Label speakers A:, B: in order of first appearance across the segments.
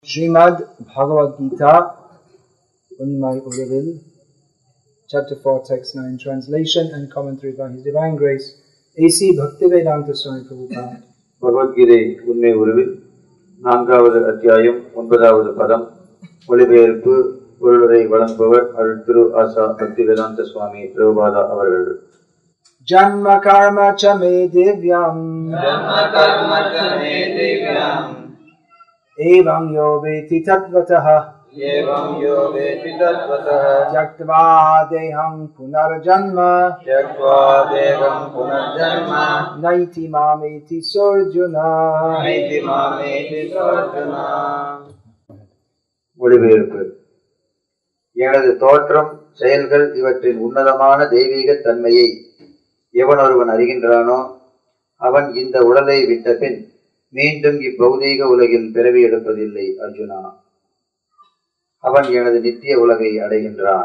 A: Srimad Bhagavad Gita, Unmai Uruvil, chapter 4, text 9, translation and commentary by His Divine Grace, A.C. Bhaktivedanta Swami Prabhupada.
B: Bhagavad Gita உண்மை உருவில் நான்காவது அத்தியாயம் ஒன்பதாவது பதம் மொழிபெயர்ப்பு பொருளுரை வழங்குபவர் அருள் திரு ஆசா பக்தி வேதாந்த சுவாமி பிரபுபாதா அவர்கள்
A: Janma karma cha me divyam evam yo veti tatvatah
B: एवं यो वेति तत्त्वतः
A: tyaktva deham punarjanma
B: त्यक्त्वा देवं पुनर्जन्म
A: naiti mameti sorjuna
B: नैति मामेति सोऽर्जुना மொழிபெயர்ப்பு எனது தோற்றம் செயல்கள் இவற்றின் உன்னதமான தெய்வீக தன்மையை எவன் ஒருவன் அறிகின்றானோ அவன் இந்த உடலை விட்ட பின் மீண்டும் இப்பௌதீக உலகில் பிறவி எடுப்பதில்லை அர்ஜுனா அவன் எனது நித்திய உலகை அடைகின்றான்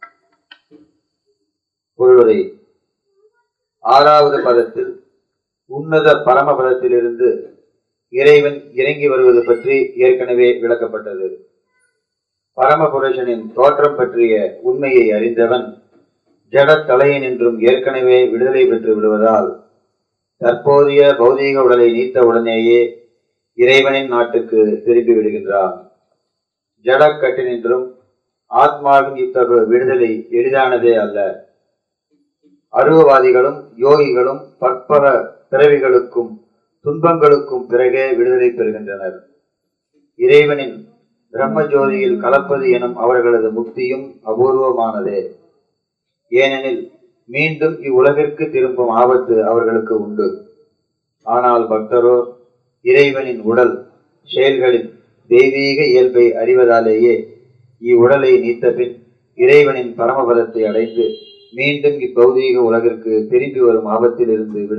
B: பொருளுரை ஆறாவது பதத்தில் உன்னத பரம பதத்திலிருந்து இறைவன் இறங்கி வருவது பற்றி ஏற்கனவே விளக்கப்பட்டது பரமபுருஷனின் தோற்றம் பற்றிய உண்மையை அறிந்தவன் ஜடத் தலையினின்றும் ஏற்கனவே விடுதலை பெற்று விடுவதால் தற்போதைய பௌதீக உடலை நீத்த உடனேயே இறைவனின் நாட்டுக்கு திரும்பி விடுகின்றான் ஜடக்கட்டினின்றும் ஆத்மாவின் இத்தகைய விடுதலை எளிதானதே அல்ல அருவவாதிகளும் யோகிகளும் பற்பல பிறவிகளுக்கும் துன்பங்களுக்கும் பிறகே விடுதலை பெறுகின்றனர் இறைவனின் பிரம்ம ஜோதியில் கலப்பது எனும் அவர்களது முக்தியும் அபூர்வமானதே ஏனெனில் மீண்டும் இவ்வுலகிற்கு திரும்பும் ஆபத்து அவர்களுக்கு உண்டு ஆனால் பக்தரோ இறைவனின் உடல் செயல்களின் தெய்வீக இயல்பை அறிவதாலேயே இவ்வுடலை நீத்த பின் இறைவனின் பரமபதத்தை அடைந்து மீண்டும் இப்பௌதீக உலகிற்கு திரும்பி வரும் ஆபத்திலிருந்து விடு